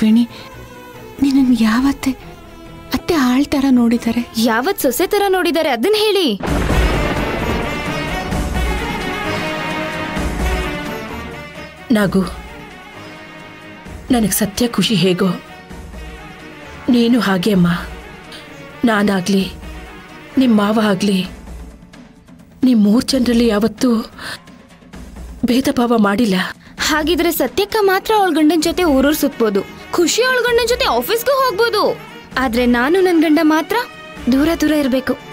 ವೇಣಿ ನಿನ್ನನ್ನು ಯಾವತ್ತೆ ಅತ್ತೆ ಆಳ್ ಥರ ನೋಡಿದ್ದಾರೆ ಯಾವತ್ ಸೊಸೆ ತರ ನೋಡಿದ್ದಾರೆ ಅದನ್ನ ಹೇಳಿ ನಾಗು ನನಗೆ ಸತ್ಯ ಖುಷಿ ಹೇಗೋ ನೀನು ಹಾಗೆ ಅಮ್ಮ ನಾನಾಗ್ಲಿ ನಿಮ್ಮ ಮಾವ ಆಗಲಿ ನಿಮ್ಮ ಮೂರು ಜನರಲ್ಲಿ ಯಾವತ್ತೂ ಭೇದ ಭಾವ ಮಾಡಿಲ್ಲ ಹಾಗಿದ್ರೆ ಸತ್ಯಕ್ಕ ಮಾತ್ರ ಅವಳ ಗಂಡನ ಜೊತೆ ಊರೂರ್ ಸುತ್ಬೋದು ಖುಷಿ ಅವಳ ಗಂಡನ ಜೊತೆ ಆಫೀಸ್ಗೂ ಹೋಗ್ಬೋದು ಆದ್ರೆ ನಾನು ನನ್ ಗಂಡ ಮಾತ್ರ ದೂರ ದೂರ ಇರ್ಬೇಕು